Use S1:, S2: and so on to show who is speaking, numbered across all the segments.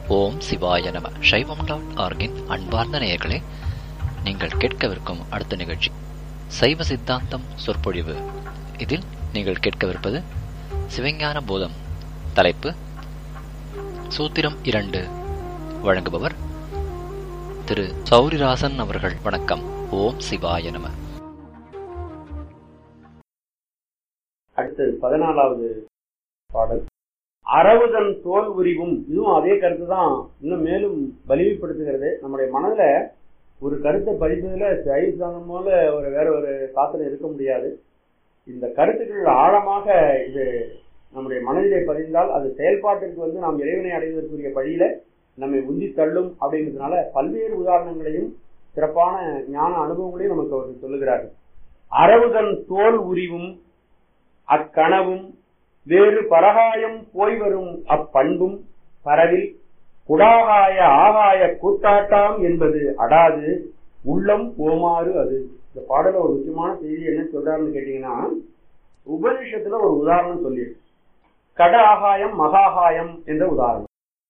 S1: ஓம் சிவாய நம சைவம் டாட் ஆர்கின் அன்பார்ந்த நேயர்களே நீங்கள் கேட்கவிருக்கும் அடுத்த நிகழ்ச்சி சைவ சித்தாந்தம் சொற்பொழிவு இதில் நீங்கள் கேட்கவிருப்பது சிவஞான போதம் தலைப்பு சூத்திரம் இரண்டு வழங்குபவர் திரு சௌரிராசன் அவர்கள் வணக்கம் ஓம் சிவாய நம
S2: அடுத்தது பதினாலாவது பாடல் அறவுதன் தோல் உரிவும் இதுவும் அதே கருத்து தான் இன்னும் மேலும் வலிமைப்படுத்துகிறது நம்முடைய மனதுல ஒரு கருத்தை பதிப்பதில் சைவ சித்தாந்தம் போல ஒரு வேற ஒரு சாத்திரம் இருக்க முடியாது இந்த கருத்துக்கள் ஆழமாக இது நம்முடைய மனதிலே பதிந்தால் அது செயல்பாட்டிற்கு வந்து நாம் இறைவனை அடைவதற்குரிய வழியில நம்மை உந்தி தள்ளும் அப்படிங்கிறதுனால பல்வேறு உதாரணங்களையும் சிறப்பான ஞான அனுபவங்களையும் நமக்கு அவர்கள் சொல்லுகிறார்கள் அறவுதன் தோல் உரிவும் அக்கனவும் வேறு பரகாயம் போய் வரும் அப்பண்பும் பரவில் குடாகாய ஆகாய கூத்தாட்டாம் என்பது அடாது உள்ளம் போமாறு அது இந்த பாடல ஒரு முக்கியமான செய்தி என்ன சொல்றாருன்னு கேட்டீங்கன்னா உபனிஷத்துல ஒரு உதாரணம் சொல்லியிருக்கு கட ஆகாயம் மகாகாயம் என்ற உதாரணம்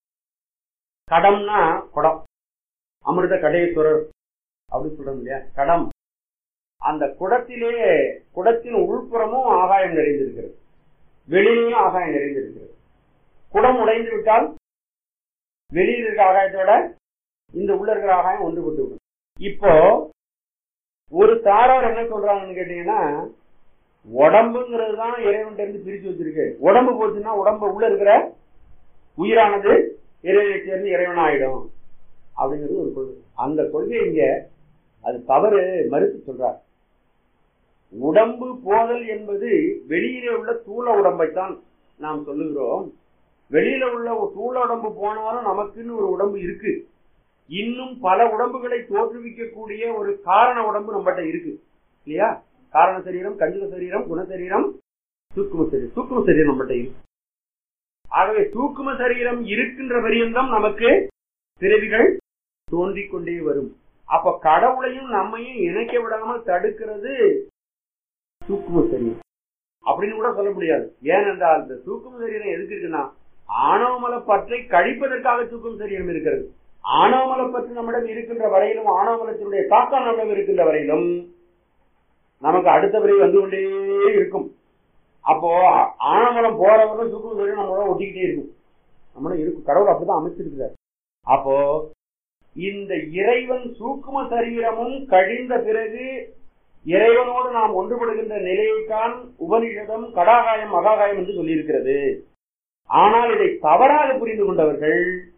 S2: கடம்னா குடம் அமிர்த கடேஸ்வரர் அப்படின்னு சொல்றோம் இல்லையா கடம் அந்த குடத்திலே குடத்தின் உள்புறமும் ஆகாயம் நிறைந்திருக்கிறது வெளியிலும் ஆகாயம் நிறைந்திருக்கிறது குடம் உடைந்து விட்டால் வெளியில் இருக்கிற ஆகாயத்தோட இந்த உள்ள இருக்கிற ஆகாயம் ஒன்றுபட்டு விடும் இப்போ ஒரு தாரார் என்ன சொல்றாங்கன்னு கேட்டீங்கன்னா உடம்புங்கிறது தான் இறைவன் இருந்து பிரிச்சு வச்சிருக்கு உடம்பு போச்சுன்னா உடம்பு உள்ள இருக்கிற உயிரானது இறைவனை சேர்ந்து இறைவன் ஆயிடும் அப்படிங்கிறது ஒரு கொள்கை அந்த கொள்கை இங்க அது தவறு மறுத்து சொல்றார் உடம்பு போதல் என்பது வெளியிலே உள்ள தூள உடம்பைத்தான் நாம் சொல்லுகிறோம் வெளியில உள்ள தூள உடம்பு போனாலும் நமக்குன்னு ஒரு உடம்பு இருக்கு இன்னும் பல உடம்புகளை தோற்றுவிக்கக்கூடிய ஒரு காரண உடம்பு நம்மகிட்ட இருக்கு இல்லையா காரண சரீரம் கஞ்சுக சரீரம் குணசரீரம் தூக்கும சரீரம் தூக்கும சரீரம் நம்மகிட்ட இருக்கு ஆகவே தூக்கும சரீரம் இருக்கின்ற பரியந்தம் நமக்கு பிறவிகள் தோன்றிக் கொண்டே வரும் அப்ப கடவுளையும் நம்மையும் இணைக்க விடாமல் தடுக்கிறது தூக்கும சரீரம் அப்படின்னு கூட சொல்ல முடியாது ஏனென்றால் இந்த தூக்கும சரீரம் எதுக்கு இருக்குன்னா ஆணவமல பற்றை கழிப்பதற்காக தூக்கும் சரீரம் இருக்கிறது ஆணவமல பற்று நம்மிடம் இருக்கின்ற வரையிலும் ஆணவமலத்தினுடைய தாக்கம் நம்மிடம் இருக்கின்ற வரையிலும் நமக்கு அடுத்த பிறகு வந்து கொண்டே இருக்கும் அப்போ ஆணவமலம் போறவங்க தூக்கும் சரீரம் நம்மளோட ஒட்டிக்கிட்டே இருக்கும் நம்மளும் இருக்கும் கடவுள் அப்படிதான் அமைச்சிருக்கிறார் அப்போ இந்த இறைவன் சூக்கும சரீரமும் கழிந்த பிறகு இறைவனோடு நாம் ஒன்றுபடுகின்ற நிலையைத்தான் உபனிஷதம் கடாகாயம் மகாகாயம் என்று சொல்லியிருக்கிறது ஆனால் இதை தவறாக புரிந்து கொண்டவர்கள்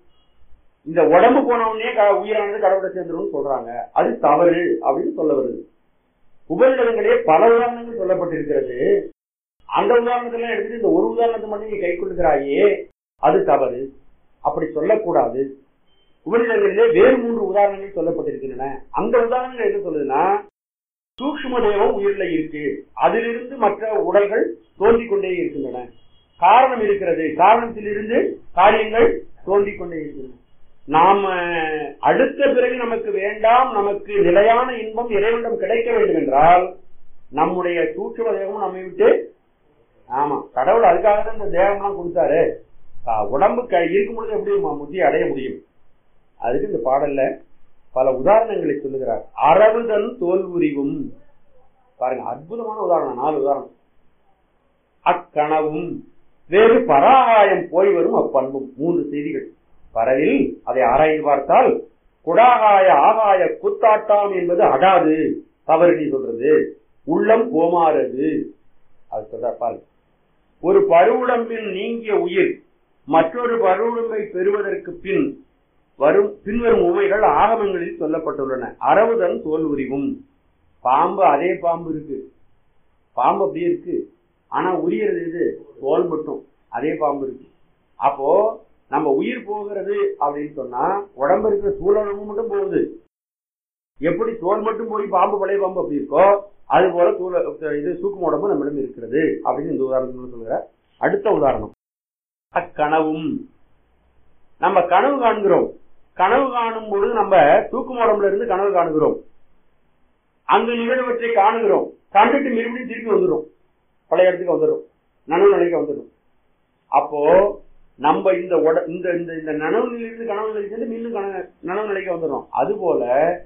S2: இந்த உடம்பு போனவுடனே உயிரானது கடவுளை சேர்ந்துடும் சொல்றாங்க அது தவறு அப்படின்னு சொல்ல வருது உபனிஷதங்களே பல உதாரணங்கள் சொல்லப்பட்டிருக்கிறது அந்த உதாரணத்துல எடுத்துட்டு இந்த ஒரு உதாரணத்தை மட்டும் நீ கை கொள்கிறாயே அது தவறு அப்படி சொல்லக்கூடாது உபனிஷதங்களிலே வேறு மூன்று உதாரணங்கள் சொல்லப்பட்டிருக்கின்றன அந்த உதாரணங்கள் என்ன சொல்லுதுன்னா சூக்ம தேவம் உயிரில இருக்கு அதிலிருந்து மற்ற உடல்கள் தோன்றிக் கொண்டே இருக்கின்றன காரணம் இருக்கிறது காரணத்திலிருந்து காரியங்கள் தோன்றிக் கொண்டே இருக்கின்றன நாம அடுத்த பிறகு நமக்கு வேண்டாம் நமக்கு நிலையான இன்பம் இறைவனிடம் கிடைக்க வேண்டும் என்றால் நம்முடைய சூட்சும தேவமும் நம்மை விட்டு ஆமா கடவுள் அதுக்காக தான் இந்த தேவம்லாம் கொடுத்தாரு உடம்பு இருக்கும் பொழுது எப்படி முத்தி அடைய முடியும் அதுக்கு இந்த பாடல்ல பல உதாரணங்களை சொல்லுகிறார் அறவுதன் தோல் உரிவும் பாருங்க அற்புதமான உதாரணம் நாலு உதாரணம் அக்கனவும் வேறு பராகாயம் போய் வரும் அப்பண்பும் மூன்று செய்திகள் பரவில் அதை ஆராய்ந்து பார்த்தால் குடாகாய ஆகாய குத்தாட்டாம் என்பது அடாது தவறு நீ சொல்றது உள்ளம் கோமாறது அது சொல்ற பாருங்க ஒரு பருவுடம்பில் நீங்கிய உயிர் மற்றொரு பருவுடம்பை பெறுவதற்கு பின் வரும் பின்வரும் உண்மைகள் ஆகமங்களில் சொல்லப்பட்டுள்ளன அறவுதன் தோல் உரிவும் பாம்பு அதே பாம்பு இருக்கு பாம்பு அப்படியே இருக்கு ஆனா உரியறது இது தோல் மட்டும் அதே பாம்பு இருக்கு அப்போ நம்ம உயிர் போகிறது அப்படின்னு சொன்னா உடம்பு இருக்கிற சூழலும் மட்டும் போகுது எப்படி தோல் மட்டும் போய் பாம்பு பழைய பாம்பு அப்படி இருக்கோ அது போல தூள இது சூக்கும் உடம்பு நம்மிடம் இருக்கிறது அப்படின்னு இந்த உதாரணம் சொல்லுகிற அடுத்த உதாரணம் அக்கனவும் நம்ம கனவு காண்கிறோம் கனவு காணும் பொழுது நம்ம தூக்கும் உடம்புல இருந்து கனவு காணுகிறோம் அங்கு நிகழ்வற்றை காணுகிறோம் கண்டுட்டு மறுபடியும் திருப்பி வந்துடும் பழைய இடத்துக்கு வந்துடும் நனவு நிலைக்கு வந்துடும் அப்போ நம்ம இந்த உட இந்த இந்த இந்த நனவு நிலையிலிருந்து கனவு நிலைக்கு சென்று மீண்டும் கன நனவு நிலைக்கு வந்துடும் அதுபோல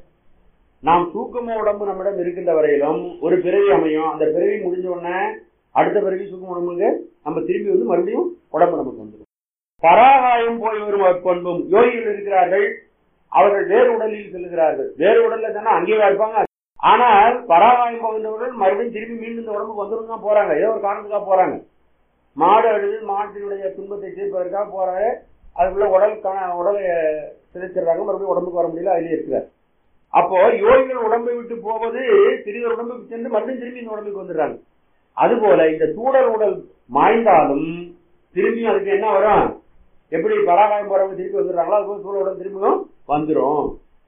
S2: நாம் தூக்கம உடம்பு நம்மிடம் இருக்கின்ற வரையிலும் ஒரு பிறவி அமையும் அந்த பிறவி முடிஞ்ச உடனே அடுத்த பிறவி தூக்கம் உடம்புக்கு நம்ம திரும்பி வந்து மறுபடியும் உடம்பு நமக்கு வந்துடும் பராகாயம் போய் வரும் பண்பும் யோகிகள் இருக்கிறார்கள் அவர்கள் வேறு உடலில் செல்கிறார்கள் வேறு உடல்ல தானே அங்கேயே இருப்பாங்க ஆனால் பராகாயம் போகின்றவர்கள் மறுபடியும் திரும்பி மீண்டும் இந்த உடம்புக்கு வந்துடும் தான் போறாங்க ஏதோ ஒரு காரணத்துக்காக போறாங்க மாடு அழுது மாட்டினுடைய துன்பத்தை தீர்ப்பதற்காக போறாங்க அதுக்குள்ள உடல் கண- உடலை சிதைச்சிடுறாங்க மறுபடியும் உடம்புக்கு வர முடியல அதிலே இருக்கிறார் அப்போ யோகிகள் உடம்பை விட்டு போவது சிறிதர் உடம்புக்கு சென்று மறுபடியும் திரும்பி இந்த உடம்புக்கு வந்துடுறாங்க அதுபோல இந்த சூழல் உடல் மாய்ந்தாலும் திரும்பியும் அதுக்கு என்ன வரும் எப்படி பராகாயம் போறவங்க திருப்பி வந்துடுறாங்களோ அதுபோல சூழல் உடல் திரும்பியும் வந்துரும்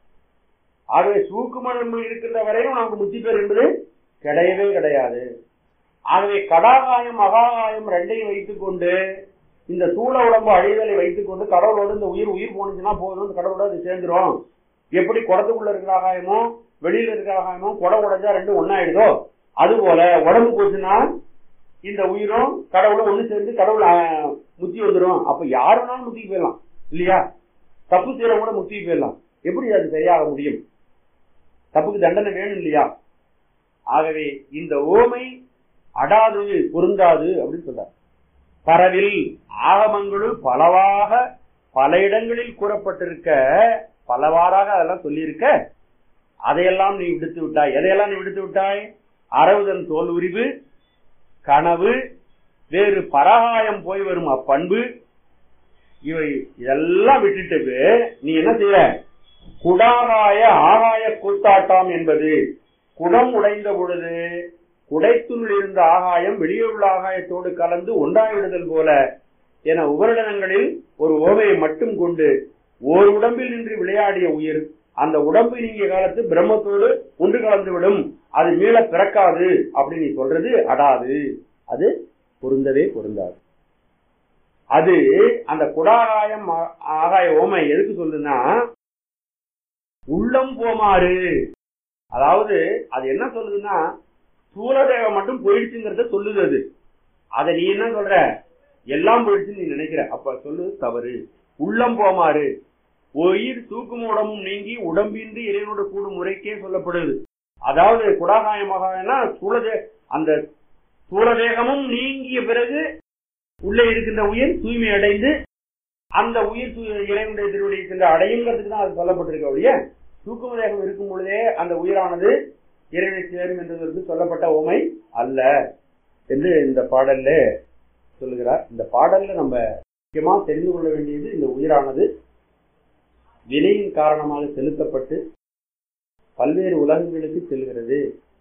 S2: ஆகவே சூக்குமனம் இருக்கின்ற வரையும் நமக்கு முத்தி பேர் என்பது கிடையவே கிடையாது ஆகவே கடாகாயம் மகாகாயம் ரெண்டையும் வைத்துக் கொண்டு இந்த சூழ உடம்பு அழிதலை வைத்துக் கொண்டு கடவுளோடு இந்த உயிர் உயிர் போனுச்சுன்னா போதும் இந்த கடவுளோட அது சேர்ந்துரும் எப்படி குடத்துக்குள்ள இருக்கிற ஆகாயமோ வெளியில இருக்கிற ஆகாயமோ குடம் உடைஞ்சா ரெண்டும் ஒன்னாயிடுதோ அது போல உடம்பு போச்சுன்னா இந்த உயிரும் கடவுளும் ஒண்ணு சேர்ந்து கடவுள் ஆஹ், முத்தி வந்துடும் அப்ப யார் வேணாலும் முத்திக்கு போயிடலாம் இல்லையா தப்பு செய்யறவங்க கூட முத்திக்கு போயிடலாம் எப்படி அது சரியாக முடியும் தப்புக்கு தண்டனை வேணும் இல்லையா ஆகவே இந்த ஓமை அடாது பொருந்தாது அப்படின்னு சொல்றார் பரவில் ஆகமங்களுள் பலவாக பல இடங்களில் கூறப்பட்டிருக்க பலவாறாக அதெல்லாம் சொல்லியிருக்க அதையெல்லாம் நீ விடுத்து விட்டாய் எதையெல்லாம் நீ விடுத்து விட்டாய் அரவுதன் தோல் உரிவு கனவு வேறு பரகாயம் போய் வரும் அப்பண்பு இவை இதெல்லாம் விட்டுட்டு நீ என்ன செய்யற குடாகாய ஆகாய கூத்தாட்டம் என்பது குடம் உடைந்த பொழுது குடைத்துள் இருந்த ஆகாயம் வெளியே உள்ள ஆகாயத்தோடு கலந்து ஒன்றாய்விடுதல் போல என உபரிடனங்களில் ஒரு ஓமையை மட்டும் கொண்டு ஓர் உடம்பில் நின்று விளையாடிய உயிர் அந்த உடம்பு நீங்கிய காலத்து பிரம்மத்தோடு ஒன்று கலந்து விடும் அது மீள பிறக்காது அப்படின்னு நீ சொல்றது அடாது அது பொருந்தவே பொருந்தாது அது அந்த குடாகாயம் ஆ- ஆகாய ஓமை எதுக்கு சொல்லுன்னா உள்ளம் போமாறு அதாவது அது என்ன சொல்லுதுன்னா சூழதேவம் மட்டும் போயிடுச்சுங்கிறத சொல்லுது அது அதை நீ என்ன சொல்ற எல்லாம் போயிடுச்சுன்னு நீ நினைக்கிற அப்ப சொல்லு தவறு உள்ளம் போமாறு உயிர் தூக்கும் உடம்பும் நீங்கி உடம்பின்றி இறைவனோடு கூடும் முறைக்கே சொல்லப்படுது அதாவது குடாகாயமாக சூழதே அந்த சூழதேகமும் நீங்கிய பிறகு உள்ளே இருக்கின்ற உயிர் தூய்மை அடைந்து அந்த உயிர் தூ- இறைவனுடைய திருவடியை சென்று அடையுங்கிறதுக்கு தான் அது சொல்லப்பட்டிருக்க ஒழிய தூக்கும தேகம் இருக்கும் பொழுதே அந்த உயிரானது இறைவனை சேரும் என்பதற்கு சொல்லப்பட்ட உமை அல்ல என்று இந்த பாடல்ல சொல்லுகிறார் இந்த பாடல்ல நம்ம முக்கியமா தெரிந்து கொள்ள வேண்டியது இந்த உயிரானது வினையின் காரணமாக செலுத்தப்பட்டு பல்வேறு உலகங்களுக்கு செல்கிறது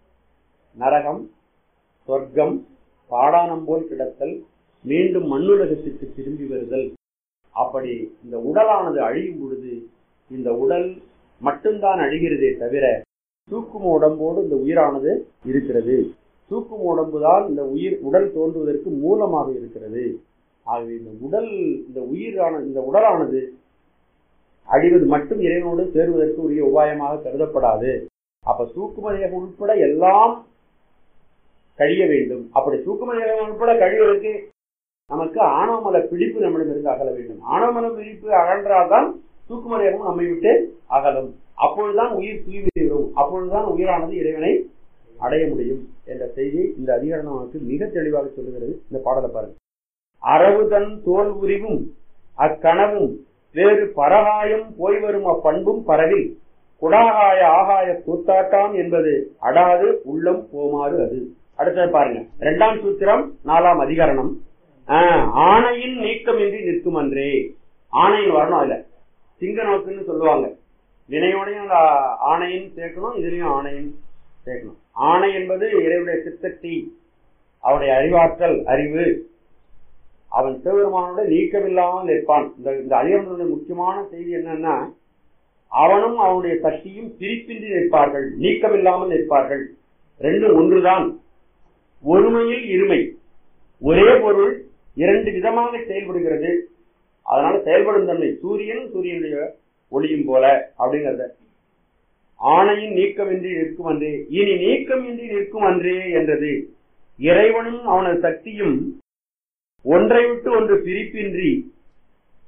S2: நரகம் சொர்க்கம் பாடானம் போல் கிடத்தல் மீண்டும் மண்ணுலகத்திற்கு திரும்பி வருதல் அப்படி இந்த உடலானது அழியும் பொழுது இந்த உடல் மட்டும்தான் அழிகிறதே தவிர தூக்கும் உடம்போடு இந்த உயிரானது இருக்கிறது தூக்கும் உடம்புதான் இந்த உயிர் உடல் தோன்றுவதற்கு மூலமாக இருக்கிறது ஆகவே இந்த உடல் இந்த உயிரான இந்த உடலானது அழிவது மட்டும் இறைவனோடு சேருவதற்கு உரிய உபாயமாக கருதப்படாது அப்ப சூக்கும தேகம் உட்பட எல்லாம் கழிய வேண்டும் அப்படி சூக்கும தேகம் உட்பட கழிவதற்கு நமக்கு ஆணவமல பிடிப்பு நம்மிடமிருந்து அகல வேண்டும் ஆணவமல பிடிப்பு அகன்றால்தான் தூக்கும தேகம் நம்மை விட்டு அகலும் அப்பொழுதுதான் உயிர் தூய்மை வரும் அப்பொழுதுதான் உயிரானது இறைவனை அடைய முடியும் என்ற செய்தியை இந்த அதிகாரம் நமக்கு மிக தெளிவாக சொல்லுகிறது இந்த பாடலை பாருங்க அரவு தன் தோல் உரிவும் அக்கனவும் வேறு பரகாயம் போய் வரும் அப்பண்பும் பரவில் குடாகாய ஆகாய கூத்தாட்டாம் என்பது அடாது உள்ளம் போமாறு அது அடுத்தது பாருங்க இரண்டாம் சூத்திரம் நாலாம் அதிகரணம் ஆஹ், ஆணையின் நீக்கமின்றி நிற்கும் அன்றே ஆணையின் வரணும் அதுல சிங்க நோக்குன்னு சொல்லுவாங்க வினையோடையும் அந்த ஆணையின் சேர்க்கணும் இதுலயும் ஆணையின் சேர்க்கணும் ஆணை என்பது இறைவனுடைய சித்தத்தி அவருடைய அறிவாற்றல் அறிவு அவன் சிவபெருமானோட நீக்கமில்லாமல் நிற்பான் இந்த இந்த அதிகாரத்தினுடைய முக்கியமான செய்தி என்னன்னா அவனும் அவனுடைய சக்தியும் பிரிப்பின்றி நிற்பார்கள் நீக்கமில்லாமல் நிற்பார்கள் ரெண்டும் ஒன்றுதான் ஒருமையில் இருமை ஒரே பொருள் இரண்டு விதமாக செயல்படுகிறது அதனால செயல்படும் தன்மை சூரியன் சூரியனுடைய ஒளியும் போல அப்படிங்கறத ஆணையின் நீக்கமின்றி நிற்கும் அன்றே இனி நீக்கமின்றி நிற்கும் அன்றே என்றது இறைவனும் அவனது சக்தியும் ஒன்றை விட்டு ஒன்று பிரிப்பின்றி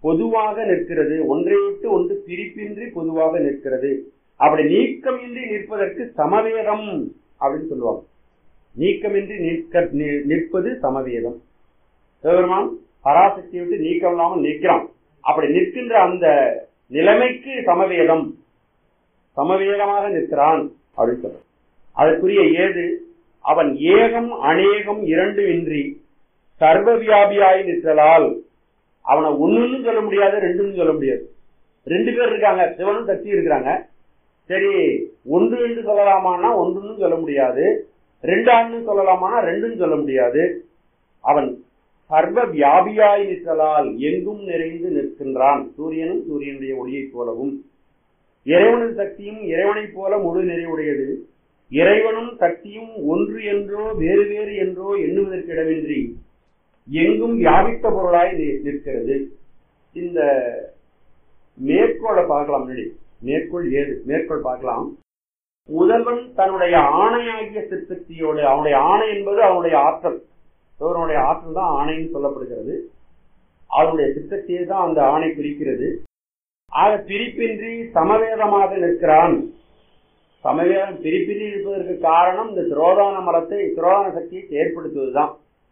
S2: பொதுவாக நிற்கிறது ஒன்றை விட்டு ஒன்று பிரிப்பின்றி பொதுவாக நிற்கிறது அப்படி நீக்கமின்றி நிற்பதற்கு சமவேதம் அப்படின்னு சொல்லுவாங்க நீக்கமின்றி நிற்க நி- நிற்பது சமவேதம் சிவபெருமான் பராசக்தியை விட்டு நீக்கம் இல்லாமல் நிற்கிறான் அப்படி நிற்கின்ற அந்த நிலைமைக்கு சமவேதம் சமவேதமாக நிற்கிறான் அப்படின்னு சொல்றான் அதற்குரிய ஏது அவன் ஏகம் அநேகம் இரண்டும் இன்றி சர்வ வியாபியாய் நிற்றலால் அவனை ஒண்ணுன்னு சொல்ல முடியாது ரெண்டுன்னு சொல்ல முடியாது ரெண்டு பேர் இருக்காங்க சிவனும் சக்தி இருக்கிறாங்க சரி ஒன்று என்று சொல்லலாமான்னா ஒன்றுன்னு சொல்ல முடியாது ரெண்டான்னு சொல்லலாமான்னா ரெண்டுன்னு சொல்ல முடியாது அவன் சர்வ வியாபியாய் நிற்றலால் எங்கும் நிறைந்து நிற்கின்றான் சூரியனும் சூரியனுடைய ஒளியைப் போலவும் இறைவனின் சக்தியும் இறைவனைப் போல முழு நிறைவுடையது இறைவனும் சக்தியும் ஒன்று என்றோ வேறு வேறு என்றோ எண்ணுவதற்கிடமின்றி எங்கும் வியாபித்த பொருளாய் நி- நிற்கிறது இந்த மேற்கோளை பார்க்கலாம் முன்னாடி மேற்கோள் ஏது மேற்கோள் பார்க்கலாம் முதல்வன் தன்னுடைய ஆணையாகிய சிற்சக்தியோடு அவனுடைய ஆணை என்பது அவனுடைய ஆற்றல் சிவனுடைய ஆற்றல் தான் ஆணைன்னு சொல்லப்படுகிறது அவனுடைய சிற்சக்தியை தான் அந்த ஆணை குறிக்கிறது ஆக பிரிப்பின்றி சமவேதமாக நிற்கிறான் சமவேதம் பிரிப்பின்றி இருப்பதற்கு காரணம் இந்த திரோதான மலத்தை திரோதான சக்தியை ஏற்படுத்துவதுதான்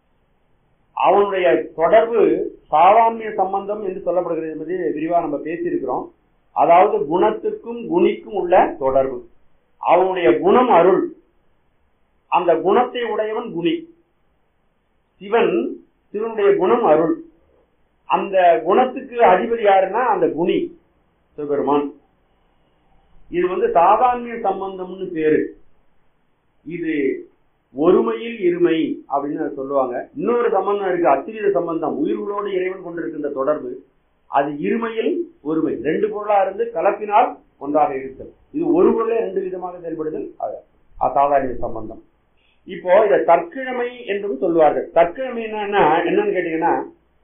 S2: அவனுடைய தொடர்பு சாவாமிய சம்பந்தம் என்று சொல்லப்படுகிறது என்பது விரிவா நம்ம பேசியிருக்கிறோம் அதாவது குணத்துக்கும் குணிக்கும் உள்ள தொடர்பு அவனுடைய குணம் அருள் அந்த குணத்தை உடையவன் குணி சிவன் சிவனுடைய குணம் அருள் அந்த குணத்துக்கு அதிபதி யாருன்னா அந்த குணி சிவபெருமான் இது வந்து சாதாரண சம்பந்தம்னு பேரு இது ஒருமையில் இருமை அப்படின்னு சொல்லுவாங்க இன்னொரு சம்பந்தம் இருக்கு அத்திரித சம்பந்தம் உயிர்களோடு இறைவன் கொண்டிருக்கின்ற தொடர்பு அது இருமையில் ஒருமை ரெண்டு பொருளா இருந்து கலப்பினால் ஒன்றாக இருத்தல் இது ஒரு பொருளே ரெண்டு விதமாக செயல்படுதல் அது அசாதாரண சம்பந்தம் இப்போ இத தற்கிழமை என்றும் சொல்லுவார்கள் தற்கிழமை என்னன்னா என்னன்னு கேட்டீங்கன்னா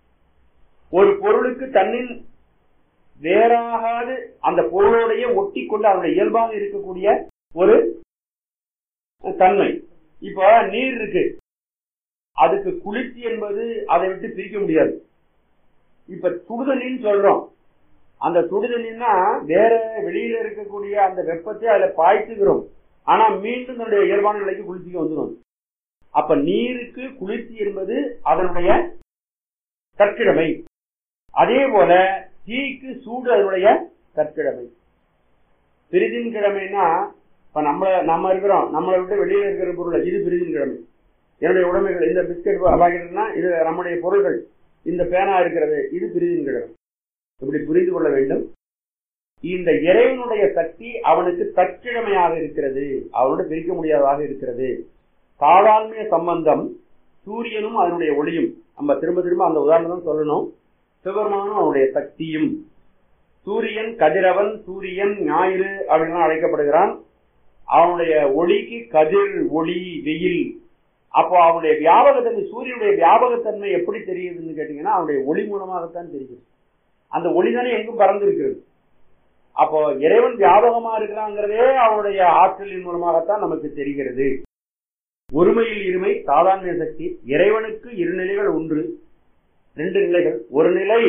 S2: ஒரு பொருளுக்கு தன்னின் வேறாகாது அந்த பொருளோடைய ஒட்டி கொண்டு அதனுடைய இயல்பாக இருக்கக்கூடிய ஒரு தன்மை இப்போ நீர் இருக்கு அதுக்கு குளிர்ச்சி என்பது அதை விட்டு பிரிக்க முடியாது இப்ப சுடுதண்ணின்னு சொல்றோம் அந்த சுடுதண்ணின்னா வேற வெளியில இருக்கக்கூடிய அந்த வெப்பத்தை அதுல பாய்ச்சுகிறோம் ஆனா மீண்டும் தன்னுடைய இயல்பான நிலைக்கு குளிர்ச்சிக்கு வந்துடும் அப்ப நீருக்கு குளிர்ச்சி என்பது அதனுடைய கற்கிழமை அதே போல தீக்கு சூடு அதனுடைய கற்கிழமை பிரிதின் கிழமைன்னா இப்ப நம்ம நம்ம இருக்கிறோம் நம்மளை விட்டு வெளியில இருக்கிற பொருள் இது பிரிதின் கிழமை என்னுடைய உடைமைகள் இந்த பிஸ்கட் பாக்கெட்னா இது நம்முடைய பொருள்கள் இந்த பேனா இருக்கிறது இது பிரிதின் கிழமை இப்படி புரிந்து கொள்ள வேண்டும் இந்த இறைவனுடைய சக்தி அவனுக்கு தற்கிழமையாக இருக்கிறது அவனோட பிரிக்க முடியாததாக இருக்கிறது தாதான்மிய சம்பந்தம் சூரியனும் அதனுடைய ஒளியும் நம்ம திரும்ப திரும்ப அந்த உதாரணம் தான் சொல்லணும் சிவபெருமானும் அவனுடைய சக்தியும் சூரியன் கதிரவன் சூரியன் ஞாயிறு அப்படின்லாம் அழைக்கப்படுகிறான் அவனுடைய ஒளிக்கு கதிர் ஒளி வெயில் அப்போ அவனுடைய வியாபகத்தன்மை சூரியனுடைய வியாபகத்தன்மை எப்படி தெரியுதுன்னு கேட்டீங்கன்னா அவனுடைய ஒளி மூலமாகத்தான் தெரியுது அந்த ஒளி தானே எங்கும் பறந்து இருக்கிறது அப்போ இறைவன் வியாபகமா இருக்கிறாங்கிறதே அவனுடைய ஆற்றலின் மூலமாகத்தான் நமக்கு தெரிகிறது ஒருமையில் இருமை சாதாரண சக்தி இறைவனுக்கு இரு நிலைகள் ஒன்று ரெண்டு நிலைகள் ஒரு நிலை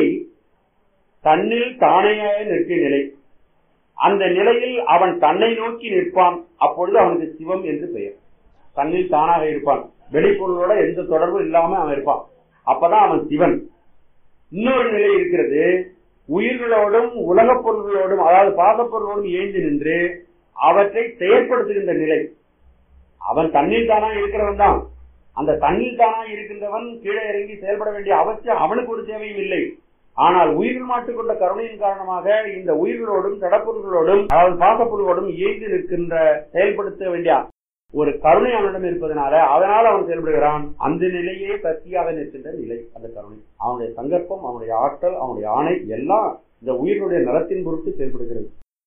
S2: தன்னில் தானேயாக நிற்கிற நிலை அந்த நிலையில் அவன் தன்னை நோக்கி நிற்பான் அப்பொழுது அவனுக்கு சிவம் என்று பெயர் தன்னில் தானாக இருப்பான் வெளிப்பொருளோட எந்த தொடர்பும் இல்லாம அவன் இருப்பான் அப்பதான் அவன் சிவன் இன்னொரு நிலை இருக்கிறது உயிர்களோடும் உலகப் பொருள்களோடும் அதாவது பாசப்பொருளோடும் ஏந்தி நின்று அவற்றை செயற்படுத்துகின்ற நிலை அவன் தண்ணீர் தானா இருக்கிறவன் தான் அந்த தண்ணீர் தானா இருக்கின்றவன் கீழே இறங்கி செயல்பட வேண்டிய அவசியம் அவனுக்கு ஒரு தேவையும் இல்லை ஆனால் உயிர்கள் மாட்டுக்கொண்ட கருணையின் காரணமாக இந்த உயிர்களோடும் கடப்பொருள்களோடும் அதாவது பாசப்பொருள்களோடும் இயங்கி நிற்கின்ற செயல்படுத்த வேண்டிய ஒரு கருணை அவனிடம் இருப்பதனால அதனால் அவன் செயல்படுகிறான் அந்த நிலையே சக்தியாக நிற்கின்ற நிலை அந்த கருணை அவனுடைய சங்கற்பம் அவனுடைய ஆற்றல் அவனுடைய ஆணை எல்லாம் இந்த உயிர்களுடைய நலத்தின் பொருட்டு செயல்படுகிறது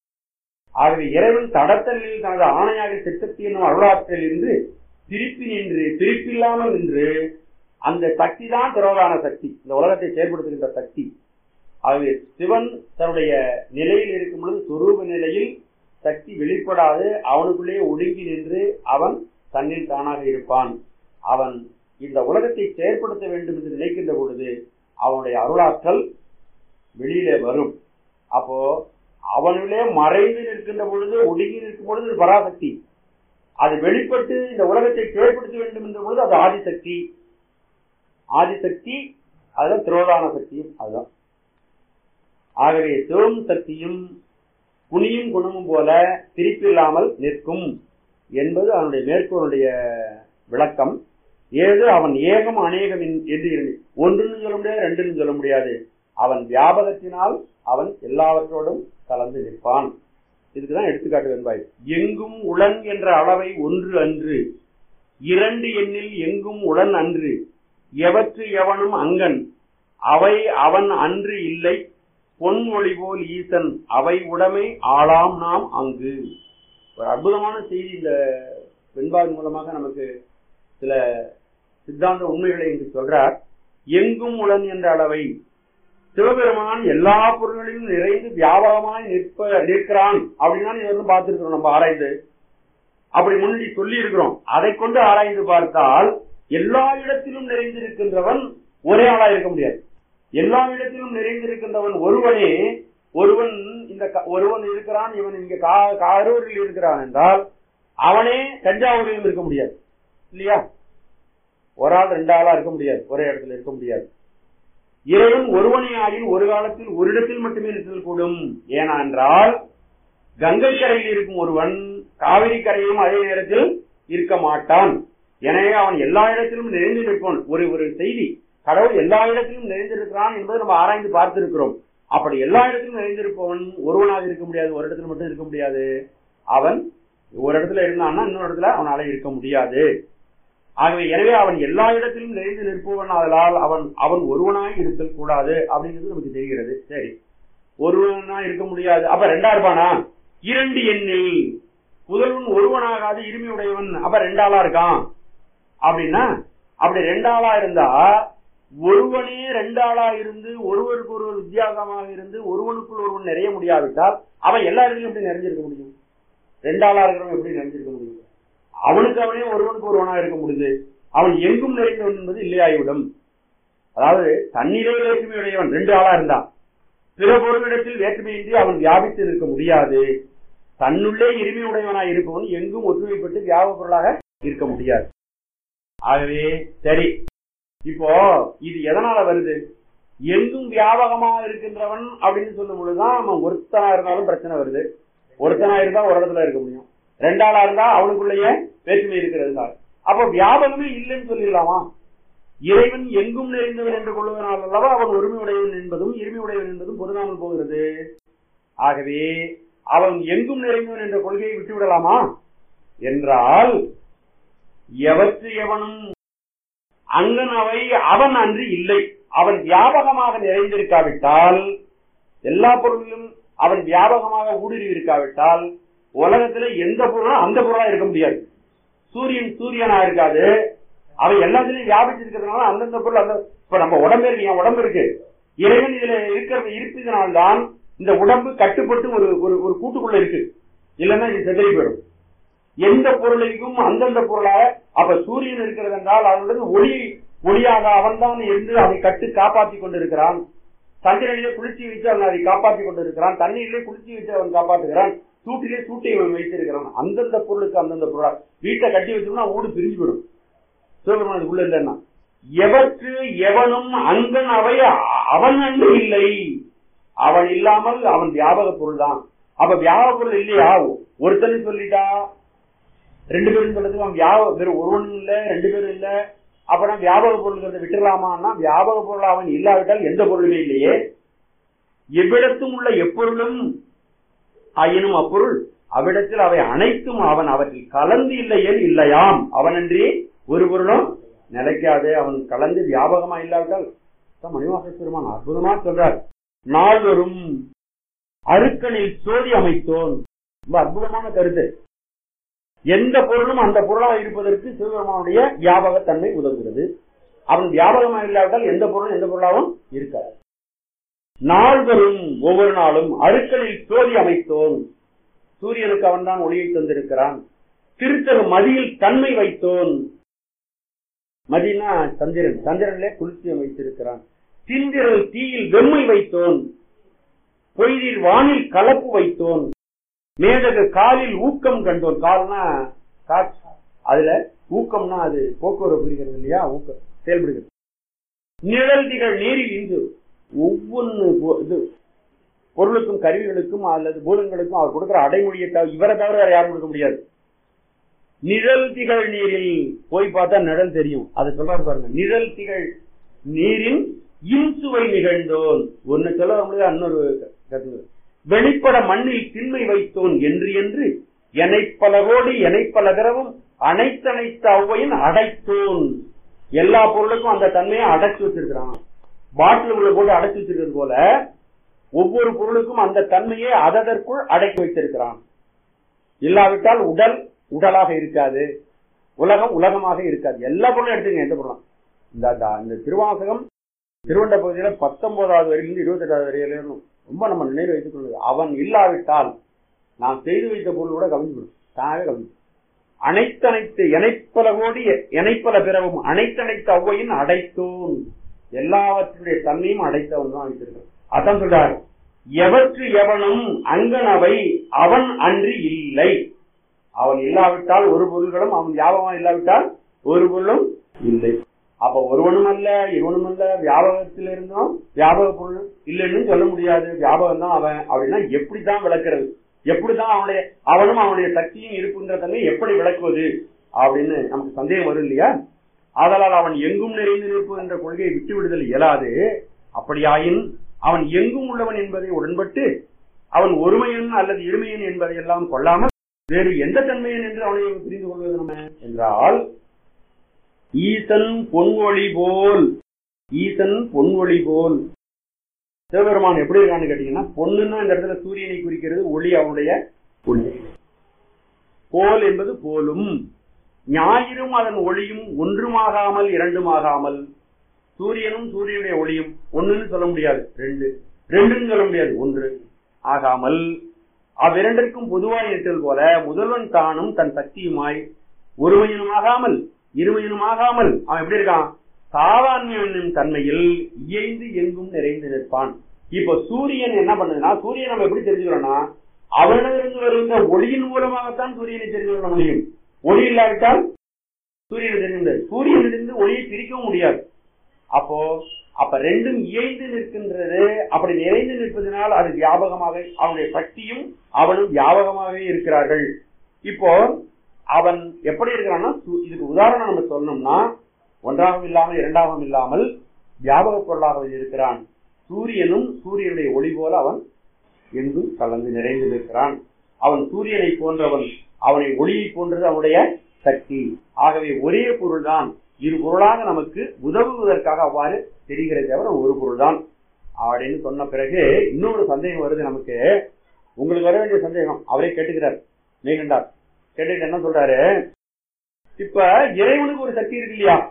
S2: ஆகவே இறைவன் தடத்தலில் தனது ஆணையாக சித்தத்தி என்னும் அருளாற்றல் இருந்து திருப்பி நின்று திருப்பில்லாமல் நின்று அந்த சக்தி தான் திரோதான சக்தி இந்த உலகத்தை செயல்படுத்துகின்ற சக்தி ஆகவே சிவன் தன்னுடைய நிலையில் இருக்கும் பொழுது சொரூப நிலையில் சக்தி வெளிப்படாது அவனுக்குள்ளே ஒடுங்கி நின்று அவன் தன்னில் தானாக இருப்பான் அவன் இந்த உலகத்தை செயற்படுத்த வேண்டும் என்று நினைக்கின்ற பொழுது அவனுடைய அருளாற்றல் வெளியில வரும் அப்போ அவனுள்ளே மறைந்து நிற்கின்ற பொழுது ஒடுங்கி நிற்கும் பொழுது இது பராசக்தி அது வெளிப்பட்டு இந்த உலகத்தை செயல்படுத்த வேண்டும் என்ற பொழுது அது ஆதிசக்தி ஆதிசக்தி அதுதான் திரோதான சக்தியும் அதுதான் ஆகவே சிவம் சக்தியும் குனியும் குணமும் போல பிரிப்பில்லாமல் நிற்கும் என்பது அவனுடைய மேற்கோளுடைய விளக்கம் ஏது அவன் ஏகம் அநேகம் என்- என்று இருந்து ஒன்றுன்னு சொல்ல முடியாது ரெண்டுன்னு சொல்ல முடியாது அவன் வியாபகத்தினால் அவன் எல்லாவற்றோடும் கலந்து நிற்பான் இதுக்குதான் எடுத்துக்காட்டு வெண்பாய் எங்கும் உளன் என்ற அளவை ஒன்று அன்று இரண்டு எண்ணில் எங்கும் உளன் அன்று எவற்று எவனும் அங்கன் அவை அவன் அன்று இல்லை பொன் ஒளி போல் ஈசன் அவை உடைமை ஆளாம் நாம் அங்கு ஒரு அற்புதமான செய்தி இந்த வெண்பாவின் மூலமாக நமக்கு சில சித்தாந்த உண்மைகளை இங்கு சொல்றார் எங்கும் உளன் என்ற அளவை சிவபெருமான் எல்லா பொருள்களிலும் நிறைந்து வியாபகமாய் நிற்ப நிற்கிறான் அப்படின்னா இவரும் பார்த்திருக்கிறோம் நம்ம ஆராய்ந்து அப்படி முன்னாடி சொல்லி இருக்கிறோம் அதை கொண்டு ஆராய்ந்து பார்த்தால் எல்லா இடத்திலும் நிறைந்திருக்கின்றவன் ஒரே ஆளா இருக்க முடியாது எல்லா இடத்திலும் நிறைந்திருக்கின்றவன் ஒருவனே ஒருவன் இந்த க- ஒருவன் இருக்கிறான் இவன் இங்க கா- கரூரில் இருக்கிறான் என்றால் அவனே தஞ்சாவூரிலும் இருக்க முடியாது இல்லையா ஒரு ஆள் ரெண்டு ஆளா இருக்க முடியாது ஒரே இடத்துல இருக்க முடியாது இறைவன் ஒருவனே ஆகின் ஒரு காலத்தில் ஒரு இடத்தில் மட்டுமே நிறுத்தல் கூடும் ஏனா என்றால் கங்கை கரையில் இருக்கும் ஒருவன் காவிரி கரையிலும் அதே நேரத்தில் இருக்க மாட்டான் எனவே அவன் எல்லா இடத்திலும் நிறைந்து நிற்பான் ஒரு ஒரு செய்தி கடவுள் எல்லா இடத்திலும் நிறைந்திருக்கிறான் என்பதை நம்ம ஆராய்ந்து பார்த்திருக்கிறோம் அப்படி எல்லா இடத்திலும் நிறைந்திருப்பவன் ஒருவனாக இருக்க முடியாது ஒரு இடத்துல மட்டும் இருக்க முடியாது அவன் ஒரு இடத்துல இருந்தான்னா இன்னொரு இடத்துல அவனால இருக்க முடியாது ஆகவே எனவே அவன் எல்லா இடத்திலும் நிறைந்து நிற்பவன் ஆதலால் அவன் அவன் ஒருவனாய் இருத்தல் கூடாது அப்படிங்கிறது நமக்கு தெரிகிறது சரி ஒருவனா இருக்க முடியாது அப்ப ரெண்டா இருப்பானா இரண்டு எண்ணில் முதல்வன் ஒருவனாகாது இருமையுடையவன் அப்ப ரெண்டாளா இருக்கான் அப்படின்னா அப்படி ரெண்டாளா இருந்தா ஒருவனே ரெண்டாளா இருந்து ஒருவருக்கு ஒருவர் வித்தியாசமாக இருந்து ஒருவனுக்குள் ஒருவன் நிறைய முடியாவிட்டால் அவன் எல்லா இடத்துலயும் எப்படி நிறைஞ்சிருக்க முடியும் ரெண்டாளா இருக்கிறவன் எப்படி நிறைஞ்சிருக்க முடியும் அவனுக்கு அவனே ஒருவனுக்கு ஒருவனா இருக்க முடியுது அவன் எங்கும் நிறைந்தவன் என்பது இல்லையாகிவிடும் அதாவது தன்னிலே வேற்றுமையுடையவன் ரெண்டு ஆளா இருந்தான் பிற பொருளிடத்தில் வேற்றுமையின்றி அவன் வியாபித்து இருக்க முடியாது தன்னுள்ளே இருமையுடையவனாய் இருப்பவன் எங்கும் ஒற்றுமைப்பட்டு வியாப பொருளாக இருக்க முடியாது ஆகவே சரி இப்போ இது எதனால வருது எங்கும் வியாபகமா இருக்கின்றவன் அப்படின்னு சொல்லும் பொழுதுதான் அவன் ஒருத்தனா இருந்தாலும் பிரச்சனை வருது ஒருத்தனா இருந்தா ஒரு இடத்துல இருக்க முடியும் ரெண்டாளா இருந்தா அவனுக்குள்ளேயே வேற்றுமை இருக்கிறது அப்ப வியாபகமே இல்லைன்னு சொல்லிடலாமா இறைவன் எங்கும் நிறைந்தவன் என்று கொள்வதனால் அல்லவா அவன் ஒருமையுடையவன் என்பதும் இருமையுடையவன் என்பதும் பொருந்தாமல் போகிறது ஆகவே அவன் எங்கும் நிறைந்தவன் என்ற கொள்கையை விட்டுவிடலாமா என்றால் எவற்று எவனும் அங்கன் அவை அவன் அன்று இல்லை அவன் வியாபகமாக நிறைந்திருக்காவிட்டால் எல்லா பொருளிலும் அவன் வியாபகமாக ஊடுருவி இருக்காவிட்டால் உலகத்துல எந்த பொருளும் அந்த பொருளா இருக்க முடியாது சூரியன் சூரியனா இருக்காது அவன் எல்லாத்துலயும் வியாபிச்சு இருக்கிறதுனால அந்தந்த பொருள் அந்த இப்ப நம்ம உடம்பு இருக்கு என் உடம்பு இருக்கு இறைவன் இதுல இருக்கிறது இருப்பதனால்தான் இந்த உடம்பு கட்டுப்பட்டு ஒரு ஒரு ஒரு கூட்டுக்குள்ள இருக்கு இல்லைன்னா இது செதறி போயிடும் எந்த பொருளைக்கும் அந்தந்த பொருளாக அப்ப சூரியன் இருக்கிறது என்றால் அவனுடைய ஒளி ஒளியாக அவன்தான் இருந்து அதை கட்டு காப்பாற்றி கொண்டிருக்கிறான் சந்திரனிலே குளிர்ச்சி வச்சு அவன் அதை காப்பாற்றி கொண்டிருக்கிறான் தண்ணீரிலே குளிர்ச்சி வச்சு அவன் காப்பாற்றுகிறான் சூட்டிலே சூட்டை அவன் வைத்திருக்கிறான் அந்தந்த பொருளுக்கு அந்தந்த பொருளா வீட்டை கட்டி வச்சோம்னா ஊடு பிரிஞ்சு விடும் சிவபெருமான் உள்ள இல்லைன்னா எவற்று எவனும் அங்கன் அவை அவன் அன்று இல்லை அவன் இல்லாமல் அவன் வியாபக பொருள் தான் அப்ப வியாபக பொருள் இல்லையா ஒருத்தன் சொல்லிட்டா ரெண்டு பேரும் சொல்றதுக்கு அவன் வியாபக வெறும் ஒருவனும் இல்ல ரெண்டு பேரும் இல்ல அப்பனா வியாபக பொருள்கிறத விட்டுடலாமான்னா வியாபக பொருள் அவன் இல்லாவிட்டால் எந்த பொருளுமே இல்லையே எவ்விடத்தும் உள்ள எப்பொருளும் ஆயினும் அப்பொருள் அவ்விடத்தில் அவை அனைத்தும் அவன் அவற்றில் கலந்து இல்லையேல் இல்லையாம் அவனன்றி ஒரு பொருளும் நிலைக்காது அவன் கலந்து வியாபகமா இல்லாவிட்டால் மணிவாச பெருமான் அற்புதமா சொல்றார் நால்வரும் அருக்கனில் சோதி அமைத்தோன் ரொம்ப அற்புதமான கருத்து எந்த பொருளும் அந்த பொருளாக இருப்பதற்கு சிவபெருமானுடைய வியாபகத்தன்மை உதவுகிறது அவன் வியாபகமா இல்லாவிட்டால் எந்த பொருளும் எந்த பொருளாகவும் இருக்காது நாள்வரும் ஒவ்வொரு நாளும் அருக்கனில் சோதி அமைத்தோன் சூரியனுக்கு அவன் தான் ஒளியை தந்திருக்கிறான் திருத்தகு மதியில் தன்மை வைத்தோன் மதினா சந்திரன் சந்திரனிலே குளிர்ச்சியை வைத்திருக்கிறான் திந்திரல் தீயில் வெம்மை வைத்தோன் பொய்தில் வானில் கலப்பு வைத்தோன் மேதகு காலில் ஊக்கம் கண்டோன் கால்னா காற்று அதுல ஊக்கம்னா அது போக்குவரத்து புரிகிறது இல்லையா ஊக்கம் செயல்படுகிறது நிழல் திகழ் நீரில் இன்று ஒவ்வொன்னு பொ- இது பொருளுக்கும் கருவிகளுக்கும் அல்லது பூதங்களுக்கும் அவர் கொடுக்கிற அடைமொழியை தவிர இவரை தவிர வேற யாரும் கொடுக்க முடியாது நிழல் திகழ் நீரில் போய் பார்த்தா நிழல் தெரியும் அதை சொல்றாரு பாருங்க நிழல் திகழ் நீரின் இன்சுவை நிகழ்ந்தோன் ஒன்னு சொல்ல முடியாது இன்னொரு கருத்து வெளிப்பட மண்ணில் திண்மை வைத்தோன் என்று என்று எனைப்பலகோடு எனைப்பலகரவும் அனைத்தனைத்த அவ்வையின் அடைத்தோன் எல்லா பொருளுக்கும் அந்த தன்மையை அடைச்சு வச்சிருக்கிறான் பாட்டில் உள்ள போட்டு அடைச்சு வச்சிருக்கிறது போல ஒவ்வொரு பொருளுக்கும் அந்த தன்மையை அததற்குள் அடக்கி வைத்திருக்கிறான் இல்லாவிட்டால் உடல் உடலாக இருக்காது உலகம் உலகமாக இருக்காது எல்லா பொருளும் எடுத்துங்க எந்த பொருளும் இந்த இந்த- இந்த திருவாசகம் திருவண்ட பகுதியில பத்தொன்பதாவது வரையிலிருந்து இருபத்தி எட்டாவது வரையிலும் ரொம்ப நம்ம நினைவு வைத்துக் கொள்வது அவன் இல்லாவிட்டால் நாம் செய்து வைத்த பொருள் கூட கவிழ்ந்துவிடும் தானே கவிழ்ந்து அனைத்தனைத்து எனைப்பல கோடி எனைப்பல பிறவும் அனைத்தனைத்து அவ்வையின் அடைத்தோன் எல்லாவற்றுடைய தன்மையும் அடைத்தவன் தான் வைத்திருக்கிறான் அதான் சொல்றார் எவற்று எவனும் அங்கனவை அவன் அன்றி இல்லை அவன் இல்லாவிட்டால் ஒரு பொருள்களும் அவன் வியாபகமா இல்லாவிட்டால் ஒரு பொருளும் இல்லை அப்ப ஒருவனும் அல்ல இருவனும் அல்ல வியாபகத்தில் இருந்தும் வியாபக பொருள் இல்லைன்னு சொல்ல முடியாது வியாபகம் தான் அவன் அப்படின்னா எப்படித்தான் விளக்குறது எப்படிதான் அவனுடைய அவனும் அவனுடைய சக்தியும் இருப்புன்ற தன்மை எப்படி விளக்குவது அப்படின்னு நமக்கு சந்தேகம் வரும் இல்லையா ஆதலால் அவன் எங்கும் நிறைந்து நிற்பு என்ற கொள்கையை விட்டு விடுதல் இயலாது அப்படியாயின் அவன் எங்கும் உள்ளவன் என்பதை உடன்பட்டு அவன் ஒருமையன் அல்லது இருமையன் என்பதை எல்லாம் கொள்ளாமல் வேறு எந்த தன்மையன் என்று அவனை புரிந்து கொள்வது நம்ம என்றால் ஈசன் பொன்வொளி போல் ஈசன் பொன்வொளி போல் சிவபெருமான் எப்படி இருக்கான்னு கேட்டீங்கன்னா பொண்ணுன்னா இந்த இடத்துல சூரியனை குறிக்கிறது ஒளி அவனுடைய ஒளி போல் என்பது போலும் ஞாயிறும் அதன் ஒளியும் ஒன்றுமாகாமல் இரண்டுமாகாமல் சூரியனும் சூரியனுடைய ஒளியும் ஒண்ணுன்னு சொல்ல முடியாது ரெண்டு ரெண்டுன்னு சொல்ல முடியாது ஒன்று ஆகாமல் அவ்விரண்டிற்கும் பொதுவாய் நிற்றல் போல முதல்வன் தானும் தன் சக்தியுமாய் ஒருமையனுமாகாமல் இருமையனுமாகாமல் அவன் எப்படி இருக்கான் சாதான்மையின் தன்மையில் இயைந்து எங்கும் நிறைந்து நிற்பான் இப்ப சூரியன் என்ன பண்ணுதுன்னா சூரியன் நம்ம எப்படி தெரிஞ்சுக்கிறோம்னா அவனிடமிருந்து வருகின்ற ஒளியின் மூலமாகத்தான் சூரியனை தெரிந்து கொள்ள முடியும் ஒளி இல்லாவிட்டால் சூரியனை தெரிந்து முடியாது சூரியனிலிருந்து ஒளியை பிரிக்கவும் முடியாது அப்போ அப்ப ரெண்டும் இயைந்து நிற்கின்றது அப்படி நிறைந்து நிற்பதனால் அது வியாபகமாக அவனுடைய சக்தியும் அவனும் வியாபகமாகவே இருக்கிறார்கள் இப்போ அவன் எப்படி இருக்கிறான்னா சு- இதுக்கு உதாரணம் நம்ம சொல்லணும்னா ஒன்றாகவும் இல்லாமல் இரண்டாகவும் இல்லாமல் வியாபக பொருளாக இருக்கிறான் சூரியனும் சூரியனுடைய ஒளி போல அவன் எங்கும் கலந்து நிறைந்து நிற்கிறான் அவன் சூரியனை போன்றவன் அவனை ஒளியை போன்றது அவனுடைய சக்தி ஆகவே ஒரே பொருள்தான் இரு பொருளாக நமக்கு உதவுவதற்காக அவ்வாறு தெரிகிறது தவிர ஒரு பொருள்தான் அப்படின்னு சொன்ன பிறகு இன்னொரு சந்தேகம் வருது நமக்கு உங்களுக்கு வர வேண்டிய சந்தேகம் அவரே கேட்டுக்கிறார் நீங்கண்டார் கேட்டுட்டு என்ன சொல்றாரு இப்ப இறைவனுக்கு ஒரு சக்தி இருக்கு இல்லையா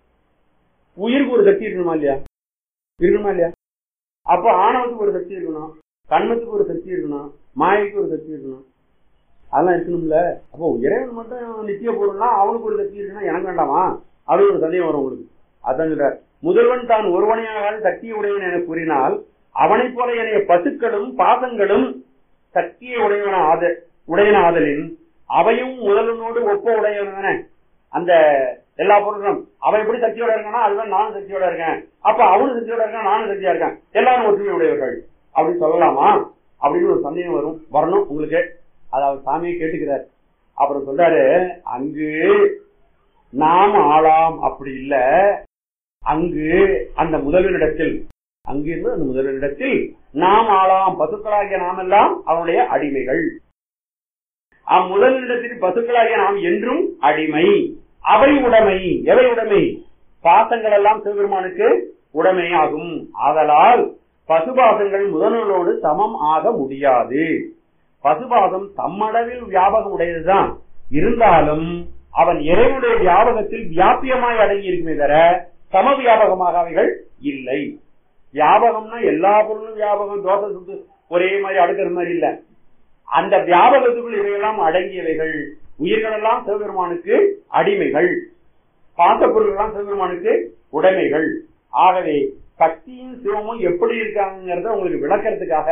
S2: உயிருக்கு ஒரு சக்தி இருக்கணுமா இல்லையா இருக்கணுமா இல்லையா அப்ப ஆணவத்துக்கு ஒரு சக்தி இருக்கணும் கண்மத்துக்கு ஒரு சக்தி இருக்கணும் மாயைக்கு ஒரு சக்தி இருக்கணும் அதெல்லாம் இருக்கணும்ல அப்போ இறைவன் மட்டும் நித்திய பொருள்னா அவனுக்கு ஒரு சக்தி இருக்குன்னா எனக்கு வேண்டாமா அது ஒரு சந்தேகம் வரும் உங்களுக்கு அதான் சொல்றார் முதல்வன் தான் ஒருவனையாக சக்தி உடையவன் என கூறினால் அவனைப் போல எனைய பசுக்களும் பாசங்களும் சக்தியை உடையவன ஆத உடையன ஆதலின் அவையும் முதல்வனோடு ஒப்ப உடையவன் தானே அந்த எல்லா பொருளும் அவன் எப்படி சக்தியோட இருக்கானா அதுதான் நானும் சக்தியோட இருக்கேன் அப்ப அவனும் சக்தியோட இருக்கான் நானும் சக்தியா இருக்கேன் எல்லாரும் ஒற்றுமை உடையவர்கள் அப்படின்னு சொல்லலாமா அப்படின்னு ஒரு சந்தேகம் வரும் வரணும் உங்களுக்கு அதாவது சாமியை கேட்டுக்கிறார் அப்புறம் சொல்றாரு அங்கு நாம் ஆளாம் அப்படி இல்ல அங்கு அந்த முதல்வனிடத்தில் அங்கு இருந்து அந்த முதல்வனிடத்தில் நாம் ஆளாம் பசுக்களாகிய நாம் எல்லாம் அவனுடைய அடிமைகள் அம்முதலிடத்தில் பசுக்களாகிய நாம் என்றும் அடிமை அவை உடைமை எவை உடைமை பாசங்கள் எல்லாம் சிவபெருமானுக்கு உடைமை ஆகும் ஆதலால் பசுபாசங்கள் முதல்வனோடு சமம் ஆக முடியாது பசுபாசம் தம்மளவில் வியாபகம் உடையதுதான் இருந்தாலும் அவன் இறைவனுடைய வியாபகத்தில் வியாபியமாய் அடங்கி இருக்குமே தவிர சம வியாபகமாக அவைகள் இல்லை வியாபகம்னா எல்லா பொருளும் வியாபகம் தோசை சுட்டு ஒரே மாதிரி அடுக்கிற மாதிரி இல்ல அந்த வியாபகத்துக்குள் இவையெல்லாம் அடங்கியவைகள் உயிர்கள் எல்லாம் சிவபெருமானுக்கு அடிமைகள் பாச பொருள்கள் எல்லாம் சிவபெருமானுக்கு உடைமைகள் ஆகவே சக்தியும் சிவமும் எப்படி இருக்காங்கிறத உங்களுக்கு விளக்கறதுக்காக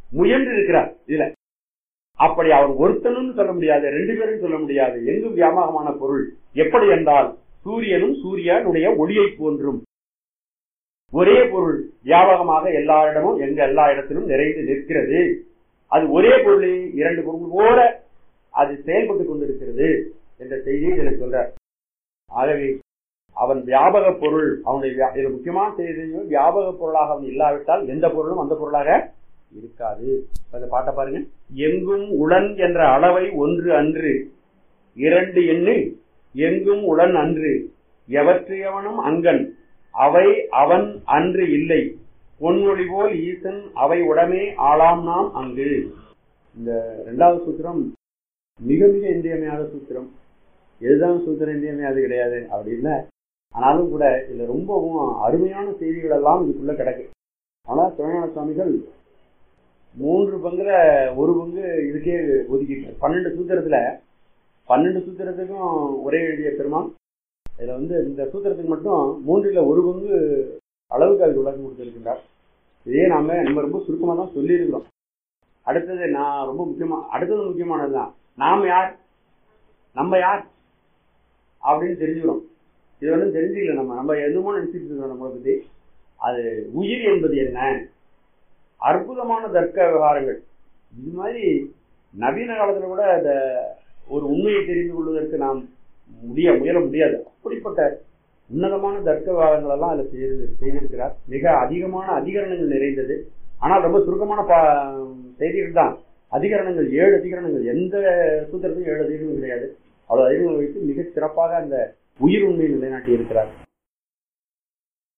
S2: முயன்று இருக்கிறார் இதுல அப்படி அவர் ஒருத்தனும் சொல்ல முடியாது ரெண்டு பேரும் சொல்ல முடியாது எங்கும் வியாபகமான பொருள் எப்படி என்றால் சூரியனும் சூரியனுடைய ஒளியை போன்றும் ஒரே பொருள் வியாபகமாக எல்லா இடமும் எங்க எல்லா இடத்திலும் நிறைந்து நிற்கிறது அது ஒரே பொருளை இரண்டு பொருள் போல அது செயல்பட்டுக் கொண்டிருக்கிறது என்ற செய்தியை இதில் சொல்றார் ஆகவே அவன் வியாபக பொருள் அவனுடைய வியா- இது முக்கியமான செய்தி வியாபக பொருளாக அவன் இல்லாவிட்டால் எந்த பொருளும் அந்த பொருளாக இருக்காது இப்ப இந்த பாட்டை பாருங்க எங்கும் உளன் என்ற அளவை ஒன்று அன்று இரண்டு எண்ணில் எங்கும் உளன் அன்று எவற்றையவனும் அங்கன் அவை அவன் அன்று இல்லை பொன்மொழி போல் ஈசன் அவை உடமே ஆளாம் நாம் அங்கு இந்த இரண்டாவது சூத்திரம் மிக மிக இன்றியமையாத சூத்திரம் எதுதான் சூத்திரம் இன்றியமையாது கிடையாது அப்படி இல்லை ஆனாலும் கூட இதுல ரொம்பவும் அருமையான செய்திகள் எல்லாம் இதுக்குள்ள கிடக்கு ஆனா சிவஞான சுவாமிகள் மூன்று பங்குல ஒரு பங்கு இதுக்கே ஒதுக்கிட்டு பன்னெண்டு சூத்திரத்துல பன்னெண்டு சூத்திரத்துக்கும் ஒரே எழுதிய பெருமான் இதுல வந்து இந்த சூத்திரத்துக்கு மட்டும் மூன்றில் ஒரு பங்கு அளவுக்கு அது விளக்கம் கொடுத்திருக்கின்றார் இதே நாம நம்ம ரொம்ப சுருக்கமா தான் சொல்லியிருக்கிறோம் அடுத்தது நான் ரொம்ப முக்கியமா அடுத்தது முக்கியமானதுதான் நாம் யார் நம்ம யார் அப்படின்னு தெரிஞ்சுக்கிறோம் இது வந்து தெரிஞ்சுக்கல நம்ம நம்ம எதுமோ நினைச்சிட்டு இருக்கிறோம் நம்மளை பத்தி அது உயிர் என்பது என்ன அற்புதமான தர்க்க விவகாரங்கள் இது மாதிரி நவீன காலத்துல கூட அந்த ஒரு உண்மையை தெரிந்து கொள்வதற்கு நாம் முடிய முயல முடியாது அப்படிப்பட்ட உன்னதமான தர்க்க விவாதங்கள் எல்லாம் அதுல செய்து செய்திருக்கிறார் மிக அதிகமான அதிகரணங்கள் நிறைந்தது ஆனால் ரொம்ப சுருக்கமான பா செய்திகள் தான் அதிகரணங்கள் ஏழு அதிகரணங்கள் எந்த சூத்திரத்திலும் ஏழு அதிகரணங்கள் கிடையாது அவ்வளவு அதிகரணங்கள் வைத்து மிகச் சிறப்பாக அந்த உயிர் உண்மையை நிலைநாட்டி இருக்கிறார்